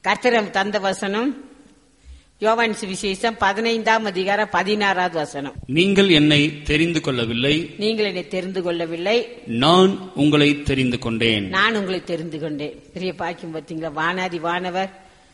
கர்த்தரம் தந்த வசனம் யோவான் விசேஷம் பதினைந்தாம் அதிகாரம் பதினாறாவது வசனம் நீங்கள் என்னை தெரிந்து கொள்ளவில்லை நீங்கள் என்னை தெரிந்து கொள்ளவில்லை நான் உங்களை தெரிந்து கொண்டேன் நான் உங்களை தெரிந்து கொண்டேன் பெரிய பாக்கியம் பார்த்தீங்களா வானாதி வானவர்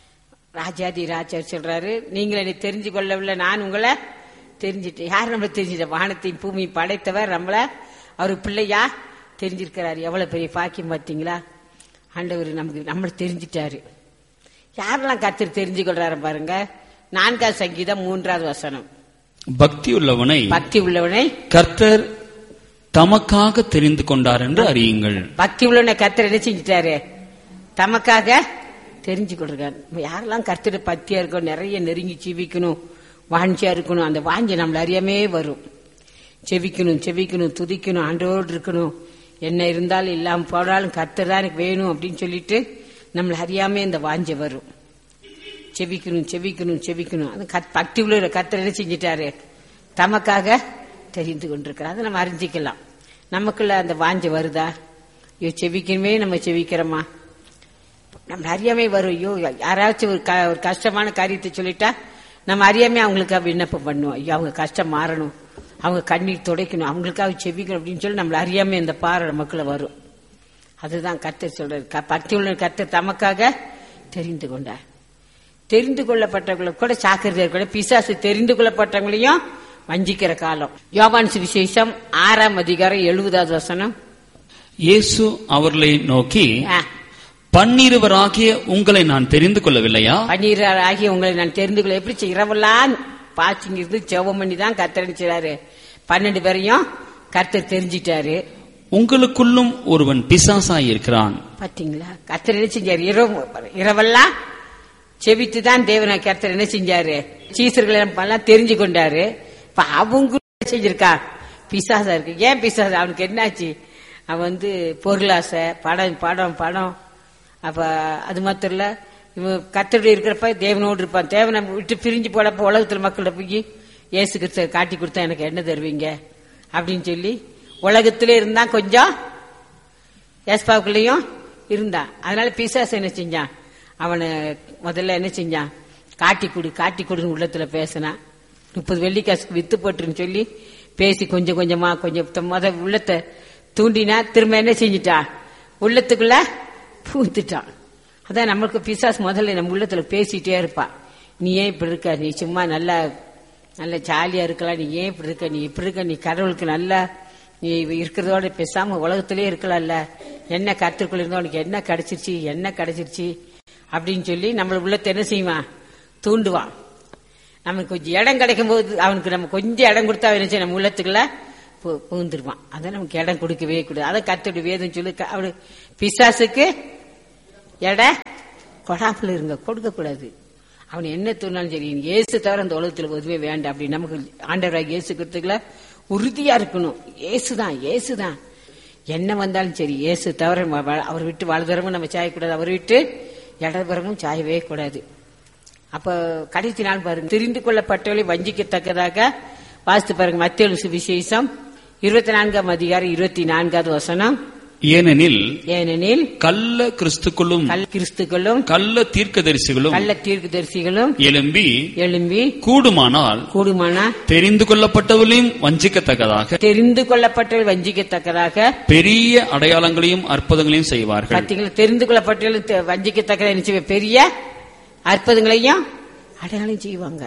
ராஜாதி ராஜா சொல்றாரு நீங்கள் என்னை தெரிஞ்சு கொள்ளவில்லை நான் உங்களை தெரிஞ்சிட்டேன் யார் நம்மளை தெரிஞ்சிட்ட வானத்தையும் பூமி படைத்தவர் நம்மள அவர் பிள்ளையா தெரிஞ்சிருக்கிறாரு எவ்வளவு பெரிய பாக்கியம் பார்த்தீங்களா ஆண்டவர் நமக்கு நம்மளை தெரிஞ்சிட்டாரு யாரெல்லாம் கர்த்தர் தெரிஞ்சு கொள்றாரு பாருங்க நான்காவது சங்கீதம் மூன்றாவது வசனம் பக்தி உள்ளவனை பக்தி உள்ளவனை கர்த்தர் தமக்காக தெரிந்து கொண்டார் என்று அறியுங்கள் பக்தி உள்ளவனை கர்த்தர் என்ன செஞ்சிட்டாரு தமக்காக தெரிஞ்சு கொண்டிருக்காரு நம்ம யாரெல்லாம் கர்த்தர் பக்தியா இருக்கோம் நிறைய நெருங்கி செவிக்கணும் வாஞ்சியா இருக்கணும் அந்த வாஞ்சி நம்மள அறியாமே வரும் செவிக்கணும் செவிக்கணும் துதிக்கணும் ஆண்டோடு இருக்கணும் என்ன இருந்தாலும் இல்லாம போனாலும் கர்த்தர் தான் எனக்கு வேணும் அப்படின்னு சொல்லிட்டு நம்மள அறியாமே இந்த வாஞ்சை வரும் செவிக்கணும் செவிக்கணும் செவிக்கணும் அது கத்- பக்தி உள்ள கர்த்தர் என்ன செஞ்சிட்டாரு தமக்காக தெரிந்து கொண்டிருக்கிறார் அதை நம்ம அறிஞ்சிக்கலாம் நமக்குள்ள அந்த வாஞ்சை வருதா ஐயோ செவிக்கணுமே நம்ம செவிக்கிறோமா நம்ம அறியாமை வரும் ஐயோ யாராச்சும் ஒரு க- ஒரு கஷ்டமான காரியத்தை சொல்லிட்டா நம்ம அறியாமே அவங்களுக்காக விண்ணப்பம் பண்ணுவோம் ஐயோ அவங்க கஷ்டம் மாறணும் அவங்க கண்ணீர் துடைக்கணும் அவங்களுக்காக செவிக்கணும் அப்படின்னு சொல்லி நம்மள அறியாமே அந்த பாறை நமக்குள்ள வரும் அதுதான் கர்த்தர் சொல்றாரு க- பக்தி உள்ள கர்த்தர் தமக்காக தெரிந்து கொண்டார் தெரிந்து கொள்ளப்பட்டவங்களை கூட சாக்கிரதையா கூட பிசாசு தெரிந்து கொள்ளப்பட்டவங்களையும் வஞ்சிக்கிற காலம் யோவான் சுவிசேஷம் ஆறாம் அதிகாரம் எழுபதாவது வசனம் இயேசு அவர்களை நோக்கி ஆ, பன்னிருவராகிய உங்களை நான் தெரிந்து கொள்ளவில்லையா பன்னீர் ஆகிய உங்களை நான் தெரிந்து கொள்ள எப்படி செய்ய? இரவெல்லாம் பாச்சிங்க இருந்து ஜெபம் பண்ணி தான் கர்த்தர் செய்றாரு பன்னெண்டு பேரையும் கர்த்தர் தெரிஞ்சிட்டாரு உங்களுக்குள்ளும் ஒருவன் பிசாசாய் இருக்கிறான் பாத்தீங்களா கர்த்தர் என்ன செஞ்சாரு இரவு இரவெல்லாம் செவித்து தான் தேவனை கர்த்தர் என்ன செஞ்சாரு சீசர்களை எல்லாம் தெரிஞ்சு கொண்டாரு இப்ப அவங்க என்ன செஞ்சிருக்கா பிசாசா இருக்கு ஏன் பிசாசா அவனுக்கு என்னாச்சு அவன் வந்து பொருளாசை படம் படம் படம் அப்ப அது மாத்திரம் இல்ல இவன் கர்த்தருடைய இருக்கிறப்ப தேவனோடு இருப்பான் தேவனை விட்டு பிரிஞ்சு போனப்ப உலகத்துல மக்கள்கிட்ட போய் இயேசு கிறிஸ்துவ காட்டி கொடுத்தா எனக்கு என்ன தருவீங்க அப்படின்னு சொல்லி உலகத்திலே இருந்தா கொஞ்சம் ஏஸ்பாவுக்குள்ளேயும் இருந்தான் அதனால பிசாசு என்ன செஞ்சான் அவனை முதல்ல என்ன செஞ்சான் காட்டி கொடு காட்டி கொடுன்னு உள்ளத்துல பேசினான் முப்பது வெள்ளிக்காசுக்கு வித்து போட்டுருன்னு சொல்லி பேசி கொஞ்சம் கொஞ்சமா கொஞ்சம் த- முத உள்ளத்தை தூண்டினா திரும்ப என்ன செஞ்சிட்டான் உள்ளத்துக்குள்ள பூத்துட்டான் அதான் நம்மளுக்கு பிசாசு முதல்ல நம்ம உள்ளத்துல பேசிட்டே இருப்பா நீ ஏன் இப்படி இருக்க நீ சும்மா நல்லா நல்ல ஜாலியா இருக்கலாம் நீ ஏன் இப்படி இருக்க நீ இப்படி இருக்க நீ கடவுளுக்கு நல்லா நீ இருக்கிறதோட பேசாம உலகத்திலே இருக்கலாம்ல என்ன கருத்துக்குள்ள இருந்தா உனக்கு என்ன கிடைச்சிருச்சு என்ன கிடைச்சிருச்சு அப்படின்னு சொல்லி நம்மள உள்ளத்தை என்ன செய்வான் தூண்டுவான் நமக்கு கொஞ்சம் இடம் கிடைக்கும் போது அவனுக்கு நம்ம கொஞ்சம் இடம் கொடுத்தா அவன் என்ன செய்ய நம்ம உள்ளத்துக்குள்ள பு- புகுந்துருவான் அதை நமக்கு இடம் கொடுக்கவே கூடாது அதை கத்துட்டு வேதம் சொல்லி க- அவனு பிசாசுக்கு எடை கொடாமல் இருங்க கொடுக்க கூடாது அவன் என்ன தோணாலும் சரி நீ இயேசு தவிர அந்த உலகத்துல எதுவுமே வேண்டாம் அப்படி நமக்கு ஆண்டவராக இயேசு கிறிஸ்துக்குள்ள உறுதியா இருக்கணும் இயேசுதான் இயேசுதான் என்ன வந்தாலும் சரி இயேசு தவிர வ- வ- அவர் விட்டு வலதுறமும் நம்ம சாயக்கூடாது அவர் விட்டு இடதுபுறமும் சாயவே கூடாது அப்ப கடைசி நாள் பாருங்க தெரிந்து கொள்ளப்பட்டவர்களை வஞ்சிக்கத்தக்கதாக வாசித்து பாருங்க மத்திய விசேஷம் இருபத்தி நான்காம் அதிகாரம் இருபத்தி நான்காவது வசனம் ஏனெனில் ஏனெனில் கள்ள கிறிஸ்துக்களும் கல் கிறிஸ்துக்களும் கள்ள தீர்க்கதரிசிகளும் கள்ள தீர்க்கதரிசிகளும் எழும்பி எழும்பி கூடுமானால் கூடுமானா தெரிந்து கொள்ளப்பட்டவர்களையும் வஞ்சிக்கத்தக்கதாக தெரிந்து கொள்ளப்பட்டவர்கள் வஞ்சிக்கத்தக்கதாக பெரிய அடையாளங்களையும் அற்புதங்களையும் செய்வார்கள் பார்த்தீங்களா தெரிந்து கொள்ளப்பட்டவர்கள் தெ- வஞ்சிக்கத்தக்கதாக என்ன செய்வாங்க? பெரிய அற்புதங்களையும் அடையாளம் செய்வாங்க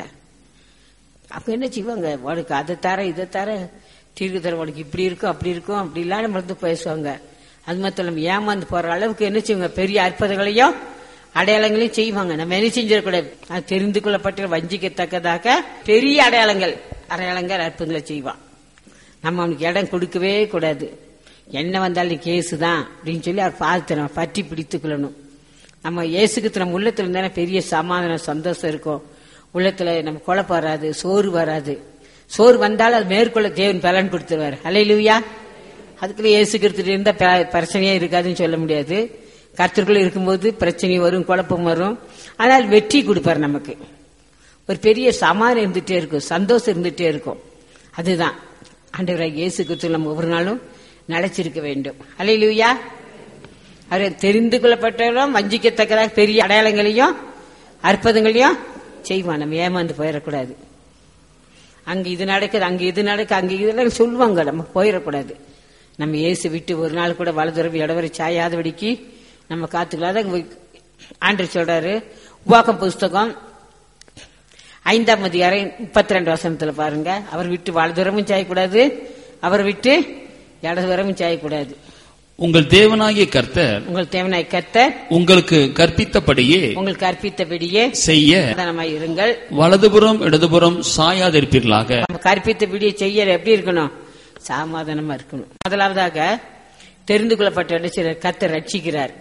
அப்ப என்ன செய்வாங்க உனக்கு அதை தர இதை தர தீர்க்கு தர உனக்கு இப்படி இருக்கும் அப்படி இருக்கும் அப்படிலாம் நம்ம வந்து பேசுவாங்க அது மாத்திரம் நம்ம ஏமாந்து போற அளவுக்கு என்ன செய்வாங்க பெரிய அற்புதங்களையும் அடையாளங்களையும் செய்வாங்க நம்ம என்ன செஞ்சிடக்கூடாது அது தெரிந்து கொள்ளப்பட்ட வஞ்சிக்கத்தக்கதாக பெரிய அடையாளங்கள் அடையாளங்கள் அற்புதங்களை செய்வான் நம்ம அவனுக்கு இடம் கொடுக்கவே கூடாது என்ன வந்தாலும் கேஸு தான் அப்படின்னு சொல்லி அவர் பார்த்து நம்ம பற்றி பிடித்துக் கொள்ளணும் நம்ம இயேசுக்கு நம்ம உள்ளத்துல இருந்தானே பெரிய சமாதானம் சந்தோஷம் இருக்கும் உள்ளத்துல நம்ம குழப்பம் வராது சோறு வராது சோறு வந்தாலும் அது மேற்கொள்ள தேவன் பலன் கொடுத்துருவாரு அலையிலுயா அதுக்குள்ள இயேசு கிறிஸ்துட்டு இருந்தா ப- பிரச்சனையே இருக்காதுன்னு சொல்ல முடியாது கர்த்தருக்குள்ள இருக்கும்போது பிரச்சனை வரும் குழப்பம் வரும் ஆனால் வெற்றி கொடுப்பாரு நமக்கு ஒரு பெரிய சமாதானம் இருந்துட்டே இருக்கும் சந்தோஷம் இருந்துட்டே இருக்கும் அதுதான் ஆண்டவராக இயேசு கிறிஸ்து நம்ம ஒவ்வொரு நாளும் நிலைச்சிருக்க வேண்டும் அலையிலுயா அவரை தெரிந்து கொள்ளப்பட்டவர்களும் வஞ்சிக்கத்தக்கதாக பெரிய அடையாளங்களையும் அற்புதங்களையும் செய்வான் நம்ம ஏமாந்து போயிடக்கூடாது அங்க இது நடக்குது அங்க இது நடக்கு அங்க இதெல்லாம் சொல்லுவாங்க நம்ம போயிடக்கூடாது நம்ம இயேசு விட்டு ஒரு நாள் கூட வலதுறவு இடவரை சாயாதபடிக்கு நம்ம காத்துக்கலாம் ஆண்டு சொல்றாரு உபாகம் புஸ்தகம் ஐந்தாம் அதிகாரம் முப்பத்தி ரெண்டு வசனத்துல பாருங்க அவர் விட்டு வலதுறமும் சாயக்கூடாது அவர் விட்டு இடதுவரமும் சாயக்கூடாது உங்கள் தேவனாகிய கர்த்தர் உங்கள் தேவனாய் கர்த்தர் உங்களுக்கு கற்பித்தபடியே உங்களுக்கு கற்பித்தபடியே செய்ய சாதாரணமாய் இருங்கள் வலதுபுறம் இடதுபுறம் சாயாதிருப்பீர்களாக நம்ம கற்பித்தபடியே செய்ய எப்படி இருக்கணும் சமாதானமா இருக்கணும் முதலாவதாக தெரிந்து கொள்ளப்பட்ட என்ன செய்றார்? கர்த்தர் ரட்சிக்கிறார்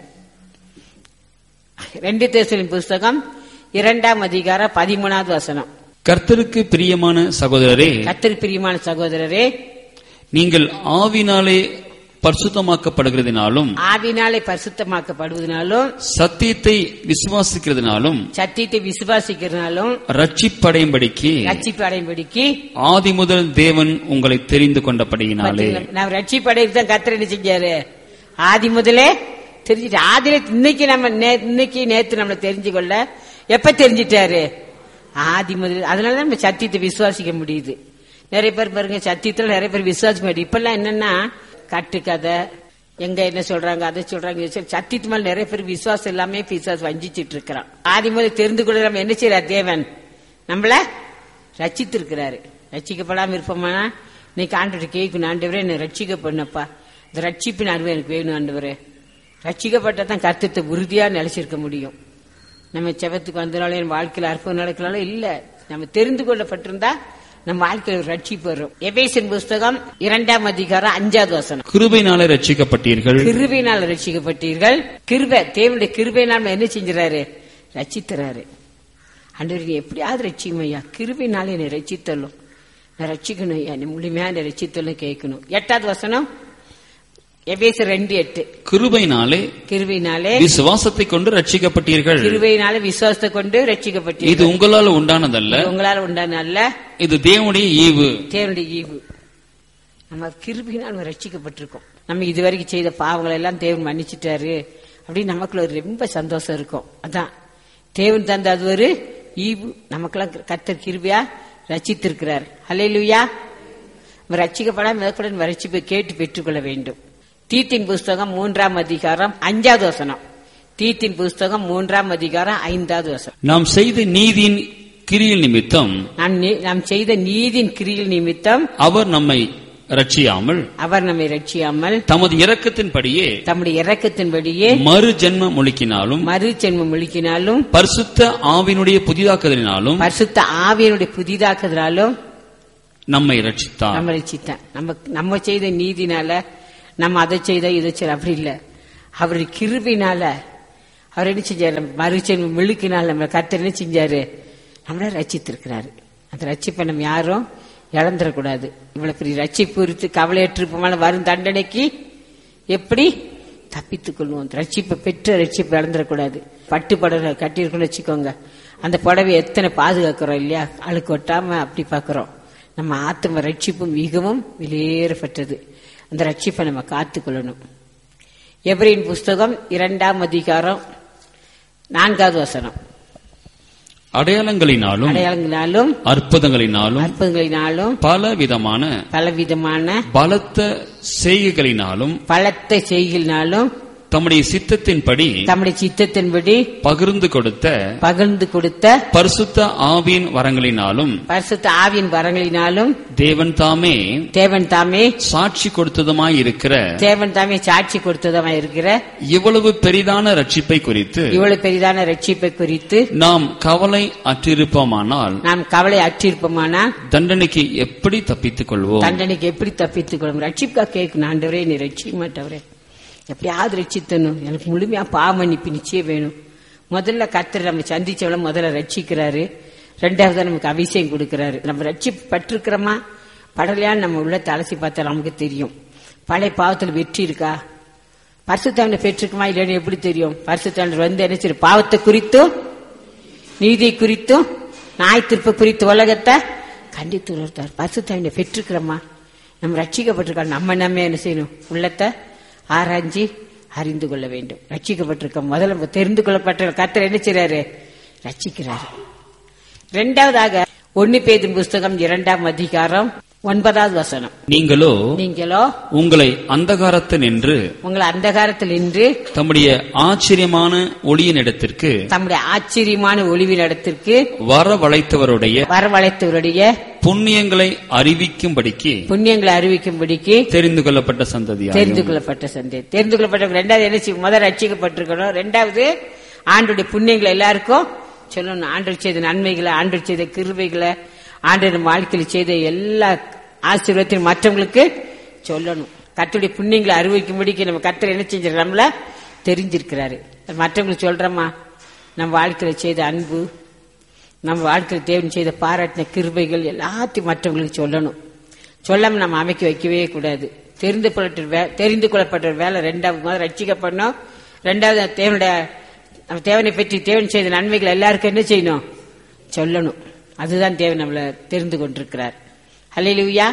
ரெண்டு தேசலின் புஸ்தகம் இரண்டாம் அதிகாரம் பதிமூணாவது வசனம் கர்த்தருக்கு பிரியமான சகோதரரே கர்த்தர் பிரியமான சகோதரரே நீங்கள் ஆவினாலே பரிசுத்தமாக்கப்படுகிறதினாலும் ஆவினாலே பரிசுத்தமாக்கப்படுவதனாலும் சத்தியத்தை விசுவாசிக்கிறதுனாலும் சத்தியத்தை விசுவாசிக்கிறதுனாலும் ரட்சிப்படையும்படிக்கு ரட்சிப்பு அடையும்படிக்கு ஆதி முதல் தேவன் உங்களை தெரிந்து கொண்டபடியினாலே பாத்தீங்களா? நான் ரட்சிப்பு அடையிறது தான் கர்த்தர் என்ன செஞ்சாரு ஆதி முதலே தெரிஞ்சுட்டு ஆதியில இன்னைக்கு நம்ம நே- இன்னைக்கு நேத்து நம்மள தெரிஞ்சு கொள்ள எப்ப தெரிஞ்சிட்டாரு ஆதி முதல் அதனால தான் நம்ம சத்தியத்தை விசுவாசிக்க முடியுது நிறைய பேர் பாருங்க சத்தியத்துல நிறைய பேர் விசுவாசிக்க முடியும் இப்பெல்லாம் என்னன்னா கட்டுக்கதை எங்க என்ன சொல்றாங்க அதை சொல்றாங்க இதை சொல்றாங்க. சத்தியத்து மேல நிறைய பேர் விசுவாசம் எல்லாமே விசுவாசம் வஞ்சிச்சிட்டு இருக்கிறான் ஆதி முதல் தெரிந்து கொள்ள நம்ம என்ன செய்யறார் தேவன் நம்மள ரட்சித்திருக்கிறாரு ரட்சிக்கப்படாம இருப்போமானா இன்னைக்கு ஆண்டு கேட்கணும் ஆண்டவரே என்னை ரட்சிக்க பண்ணப்பா இந்த ரட்சிப்பின் அனுபவம் எனக்கு வேணும் ஆண்டவரே ரட்சிக்கப்பட்டா தான் கர்த்தத்தை உறுதியா நிலைச்சிருக்க முடியும் நம்ம செவத்துக்கு வந்தனாலும் என் வாழ்க்கையில் அற்புதம் நடக்கலாலும் இல்ல நம்ம தெரிந்து கொள்ளப்பட்டிருந்தா நம்ம வாழ்க்கையில் ஒரு ரட்சிப்பு வரும் எபேசின் புஸ்தகம் இரண்டாம் அதிகாரம் அஞ்சாவது வசனம் கிருபையினாலே ரட்சிக்கப்பட்டீர்கள் கிருபையினால் ரட்சிக்கப்பட்டீர்கள் கிருபை தேவனுடைய கிருபையினால் நம்ம என்ன செஞ்சுறாரு ரட்சித்துறாரு அன்றவர் நீ எப்படியாவது ரட்சிக்கும் ஐயா கிருபையினால என்னை ரட்சித்தள்ளும் நான் ரட்சிக்கணும் ஐயா நீ முழுமையா என்னை ரட்சித்தள்ளும் கேட்கணும் எட்டாவது வசனம் எபேசு ரெண்டு எட்டு கிருபையினாலே கிருபையினாலே விசுவாசத்தை கொண்டு ரட்சிக்கப்பட்டீர்கள் கிருபையினால விசுவாசத்தை கொண்டு இது ரட்சிக்கப்பட்டீர்கள் உங்களால் உண்டானதல்ல இது உங்களால் உண்டான அல்ல இது தேவனுடைய ஈவு தேவனுடைய ஈவு நம்ம கிருபினால் நம்ம ரட்சிக்கப்பட்டிருக்கோம் நம்ம இதுவரைக்கும் செய்த பாவங்களை எல்லாம் தேவன் மன்னிச்சிட்டாரு அப்படின்னு நமக்குள்ள ஒரு ரொம்ப சந்தோஷம் இருக்கும் அதான் தேவன் தந்த அது ஒரு ஈவு நமக்கெல்லாம் கர்த்தர் கிருபியா ரட்சித்திருக்கிறார் ஹalleluya நம்ம ரட்சிக்கப்படாம மேற்கொள்ள நம்ம ரட்சிப்பை கேட்டு பெற்றுக்கொள்ள வேண்டும் தீத்தின் புஸ்தகம் மூன்றாம் அதிகாரம் அஞ்சாவது வசனம் தீத்தின் புஸ்தகம் மூன்றாம் அதிகாரம் ஐந்தாவது வசனம் நாம் செய்த நீதியின் கிரியில் நிமித்தம் நாம் நி- நாம் செய்த நீதின் கிரியில் நிமித்தம் அவர் நம்மை ரட்சியாமல் அவர் நம்மை ரட்சியாமல் தமது இரக்கத்தின்படியே தம்முடைய இரக்கத்தின்படியே மறு ஜென்ம மொழிக்கினாலும் மறு ஜென்மம் முழுக்கினாலும் பரிசுத்த ஆவினுடைய புதிதாக்குதலினாலும் பரிசுத்த ஆவியனுடைய புதிதாக்குதலாலும் நம்மை ரட்சித்தார் நம்ம ரட்சித்தான் நம்ம நம்ம செய்த நீதினால நம்ம அதை செய்த இதை செய்த அப்படி இல்ல அவருடைய கிருபினால அவர் என்ன செஞ்சாரு மறு ஜென்மம் முழுக்கினால் நம்ம கர்த்தர் என்ன செஞ்சாரு நம்மள ரட்சித்திருக்கிறாரு அந்த ரட்சிப்பை நம்ம யாரும் இழந்துடக்கூடாது இவ்வளவு பெரிய ரட்சிப்பு குறித்து கவலையற்றிருப்போமான வரும் தண்டனைக்கு எப்படி தப்பித்துக் கொள்வோம் ரட்சிப்பை பெற்ற ரட்சிப்பை இழந்துடக்கூடாது பட்டு புடவை கட்டியிருக்கோம்னு வச்சுக்கோங்க அந்த புடவை எத்தனை பாதுகாக்கிறோம் இல்லையா அழுக்கு ஒட்டாம அப்படி பார்க்கிறோம் நம்ம ஆத்ம ரட்சிப்பு மிகவும் வெளியேறப்பட்டது அந்த ரட்சிப்பை நம்ம காத்துக்கொள்ளணும் எவரின் புஸ்தகம் இரண்டாம் அதிகாரம் நான்காவது வசனம் அடையாளங்களினாலும் அடையாளங்களினாலும் அற்புதங்களினாலும் அற்புதங்களினாலும் பல விதமான பலவிதமான பலத்த செய்கைகளினாலும் பலத்தை செய்களினாலும் தம்முடைய சித்தத்தின்படி தம்முடைய சித்தத்தின்படி பகிர்ந்து கொடுத்த பகிர்ந்து கொடுத்த பரிசுத்த ஆவியின் வரங்களினாலும் பரிசுத்த ஆவியின் வரங்களினாலும் தேவன் தாமே தேவன் தாமே சாட்சி கொடுத்ததுமாய் இருக்கிற தேவன் தாமே சாட்சி கொடுத்ததமா இருக்கிற இவ்வளவு பெரிதான ரட்சிப்பை குறித்து இவ்வளவு பெரிதான ரட்சிப்பை குறித்து நாம் கவலை அற்றிருப்போமானால் நாம் கவலை அற்றிருப்போமானா தண்டனைக்கு எப்படி தப்பித்துக் கொள்வோம் தண்டனைக்கு எப்படி தப்பித்துக் கொள்ளும் ரட்சிப்பா கேட்கணும் ஆண்டவரே நீ ரட்சிக்க மாட்டவரே எப்படியாவது ரட்சித்தணும் எனக்கு முழுமையா பாவ மன்னிப்பு நிச்சயம் வேணும் முதல்ல கர்த்தர் நம்ம சந்திச்சவள முதல்ல ரட்சிக்கிறாரு ரெண்டாவது நமக்கு அபிஷேகம் கொடுக்கிறாரு நம்ம ரட்சிப்பட்டிருக்கிறோமா படலையான்னு நம்ம உள்ள அலசி பார்த்தா நமக்கு தெரியும் பழைய பாவத்துல வெற்றி இருக்கா பரிசுத்தாண்டை பெற்றிருக்குமா இல்லைன்னு எப்படி தெரியும் பரிசுத்தாண்டர் வந்து என்ன செய்யும் பாவத்தை குறித்தும் நீதி குறித்தும் நாய் திருப்ப குறித்து உலகத்தை கண்டித்து உணர்த்தார் பரிசுத்தாவினை பெற்றுக்கிறோமா நம்ம ரட்சிக்கப்பட்டிருக்கோம் நம்ம நம்ம என்ன செய்யணும் உள்ளத்தை ஆராய்ஞ்சி அறிந்து கொள்ள வேண்டும் ரட்சிக்கப்பட்டிருக்கோம் முதல்ல நம்ம தெரிந்து கொள்ளப்பட்ட கர்த்தர் என்ன செய்றாரு ரட்சிக்கிறாரு ரெண்டாவதாக ஒன்னு பேதின் புஸ்தகம் இரண்டாம் அதிகாரம் ஒன்பதாவது வசனம் நீங்களோ நீங்களோ உங்களை அந்தகாரத்தில் நின்று உங்களை அந்தகாரத்தில் நின்று தம்முடைய ஆச்சரியமான ஒளியின் இடத்திற்கு தம்முடைய ஆச்சரியமான ஒளிவின் இடத்திற்கு வரவழைத்தவருடைய வரவழைத்தவருடைய புண்ணியங்களை அறிவிக்கும்படிக்கு புண்ணியங்களை அறிவிக்கும்படிக்கு தெரிந்து கொள்ளப்பட்ட சந்ததியாகும் தெரிந்து கொள்ளப்பட்ட சந்தை தெரிந்து கொள்ளப்பட்ட ரெண்டாவது என்ன செய்யும்? முதல் ரட்சிக்கப்பட்டிருக்கணும் ரெண்டாவது ஆண்டுடைய புண்ணியங்களை எல்லாருக்கும் சொல்லணும் ஆண்டு செய்த நன்மைகளை ஆண்டு செய்த கிருபைகளை ஆண்டு நம்ம வாழ்க்கையில் செய்த எல்லா ஆசீர்வாதத்தையும் மற்றவங்களுக்கு சொல்லணும் கர்த்தருடைய புண்ணியங்களை அறிவிக்கும்படிக்கு நம்ம கர்த்தர் என்ன செஞ்சிரு நம்மள தெரிஞ்சிருக்கிறாரு மற்றவங்களுக்கு சொல்றோமா நம்ம வாழ்க்கையில செய்த அன்பு நம்ம வாழ்க்கையில் தேவன் செய்த பாராட்டின கிருபைகள் எல்லாத்தையும் மற்றவங்களுக்கு சொல்லணும் சொல்லாம நம்ம அமைக்க வைக்கவே கூடாது தெரிந்து கொள்ளப்பட்ட வே- தெரிந்து கொள்ளப்பட்ட வேலை ரெண்டாவது முதல் ரட்சிக்கப்படணும் ரெண்டாவது தேவனுடைய நம்ம தேவனை பற்றி தேவன் செய்த நன்மைகள் எல்லாருக்கும் என்ன செய்யணும் சொல்லணும் அதுதான் தேவன் நம்மளை தெரிந்து கொண்டிருக்கிறார் ஹalleluya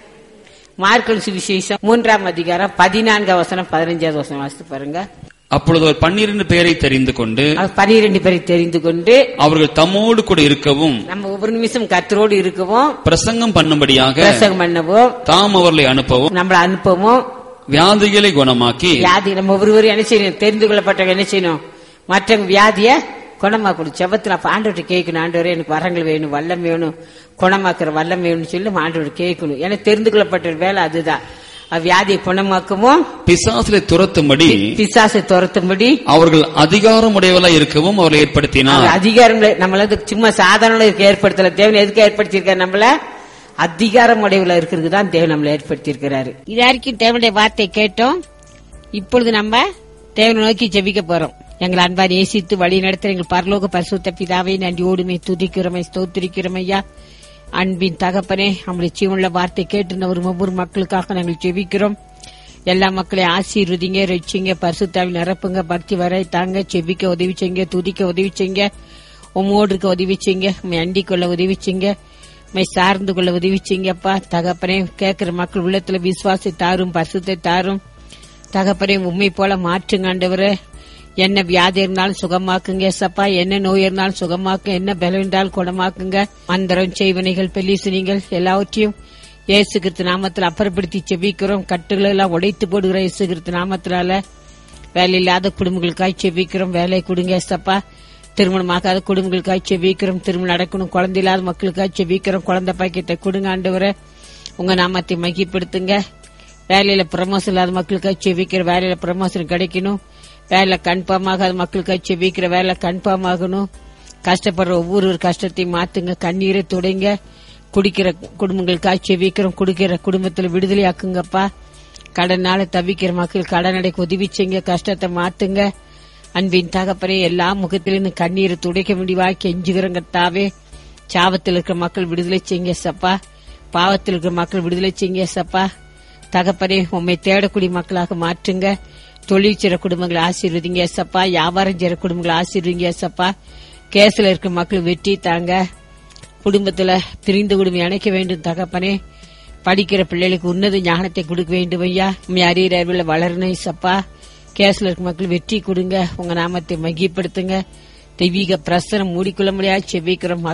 மார்க்கல் சுவிசேஷம் மூன்றாம் அதிகாரம் பதினான்காம் வசனம் பதினஞ்சாவது வசனம் வாசித்து பாருங்க அப்பொழுது அவர் பன்னிரண்டு பேரை தெரிந்து கொண்டு அவர் பனிரெண்டு பேரை தெரிந்து கொண்டு அவர்கள் தம்மோடு கூட இருக்கவும் நம்ம ஒவ்வொரு நிமிஷம் கத்தரோடு இருக்கவும் பிரசங்கம் பண்ணும்படியாக பிரசங்கம் பண்ணவும் தாம் அவர்களை அனுப்பவும் நம்மளை அனுப்பவும் வியாதிகளை குணமாக்கி வியாதி நம்ம ஒவ்வொருவரும் என்ன செய்யணும் தெரிந்து கொள்ளப்பட்டவங்க என்ன செய்யணும் மற்றவங்க வியாதிய குணமாக்கணும் செவத்துல அப்ப ஆண்டவர்கிட்ட கேட்கணும் ஆண்டவரே எனக்கு வரங்கள் வேணும் வல்லம் வேணும் குணமாக்குற வல்லம் வேணும்னு சொல்லி நம்ம ஆண்டவர் கேட்கணும் ஏன்னா தெரிந்து கொள்ளப்பட்ட வேலை அதுதான் அது வியாதியை குணமாக்கவும் பிசாசிலை துரத்தும்படி பிசாசை துரத்தும்படி அவர்கள் அதிகாரமுடையவர்களா இருக்கவும் அவர்களை ஏற்படுத்தினார் அவர் அதிகாரம் நம்மள வந்து சும்மா சாதாரண இருக்க ஏற்படுத்தல தேவன் எதுக்கு ஏற்படுத்தியிருக்காரு நம்மள அதிகாரம் உடையவுல இருக்கிறது தான் தேவன் நம்மளை ஏற்படுத்தியிருக்கிறாரு இது வரைக்கும் தேவனுடைய வார்த்தை கேட்டோம் இப்பொழுது நம்ம தேவனை நோக்கி ஜெபிக்க போறோம் எங்களை அன்பா நேசித்து வழி நடத்துற எங்கள் பரலோக பரிசுத்த பிதாவை நன்றியோடுமை துதிக்கிறோமை ஸ்தோத்திரிக்கிறோம் ஐயா அன்பின் தகப்பனே நம்முடைய ஜீவனுள்ள வார்த்தை கேட்டு ஒரு ஒவ்வொரு மக்களுக்காக நாங்கள் ஜெபிக்கிறோம் எல்லா மக்களையும் ஆசீர்வதிங்க ரட்சிங்க பரிசுத்தாவில் நிரப்புங்க பக்தி வரை தாங்க செபிக்க உதவி செய்யுங்க துதிக்க உதவி செய்யுங்க உம்மோடு இருக்க உதவி செய்யுங்க உண்மை அண்டிக் கொள்ள உதவி செய்யுங்க உண்மை சார்ந்து கொள்ள உதவி செய்யுங்கப்பா தகப்பனே கேட்கிற மக்கள் உள்ளத்துல விசுவாசை தாரும் பரிசுத்தை தாரும் தகப்பனே உண்மை போல மாற்றுங்க ஆண்டவரே என்ன வியாதி இருந்தாலும் சுகமாக்குங்க சப்பா என்ன நோய் இருந்தாலும் சுகமாக்கு என்ன பலம் இருந்தாலும் குணமாக்குங்க மந்திரம் செய்வனைகள் பெலிசுனிகள் எல்லாவற்றையும் இயேசு கிறிஸ்து நாமத்தில் அப்புறப்படுத்தி செபிக்கிறோம் கட்டுகளை எல்லாம் உடைத்து போடுகிற இயேசு கிறிஸ்து நாமத்தினால வேலை இல்லாத குடும்பங்களுக்காய் செபிக்கிறோம் வேலை கொடுங்க சப்பா திருமணமாகாத குடும்பங்களுக்காய் செபிக்கிறோம் திருமணம் நடக்கணும் குழந்தை இல்லாத மக்களுக்காய் செபிக்கிறோம் குழந்தை பாக்கியத்தை கொடுங்க ஆண்டவரே உங்க நாமத்தை மகிப்படுத்துங்க வேலையில ப்ரமோஷன் இல்லாத மக்களுக்காக செவிக்கிற வேலையில ப்ரமோஷன் கிடைக்கணும் வேலை கன்ஃபார்ம் ஆகாத மக்களுக்காக செவிக்கிற வேலை கன்ஃபார்ம் ஆகணும் கஷ்டப்படுற ஒவ்வொரு கஷ்டத்தையும் மாத்துங்க கண்ணீரை துடைங்க குடிக்கிற குடும்பங்களுக்காக செவிக்கிறோம் குடிக்கிற குடும்பத்துல விடுதலையாக்குங்கப்பா கடனால தவிக்கிற மக்கள் கடன் அடைக்க உதவி செய்யுங்க கஷ்டத்தை மாத்துங்க அன்பின் தகப்பனே எல்லா முகத்திலிருந்து கண்ணீரை துடைக்க முடிவா கெஞ்சுகிறங்க தாவே சாவத்தில் இருக்கிற மக்கள் விடுதலை செய்யுங்க சப்பா பாவத்தில் இருக்கிற மக்கள் விடுதலை செய்யுங்க சப்பா தகப்பனே உண்மை தேடக்கூடிய மக்களாக மாற்றுங்க தொழில் செய்ற குடும்பங்களை ஆசீர்வதிங்க சப்பா வியாபாரம் செய்ற குடும்பங்களை ஆசீர்வதிங்க சப்பா கேஸ்ல இருக்க மக்கள் வெற்றி தாங்க குடும்பத்துல பிரிந்து குடும்பம் இணைக்க வேண்டும் தகப்பனே படிக்கிற பிள்ளைகளுக்கு உன்னத ஞானத்தை கொடுக்க வேண்டும் ஐயா உண்மை அறிகிற அறிவில் வளரணும் சப்பா கேஸ்ல இருக்க மக்கள் வெற்றி கொடுங்க உங்க நாமத்தை மகிப்படுத்துங்க தெய்வீக பிரசனம் மூடிக்கொள்ள முடியாது செவிக்கிறோம்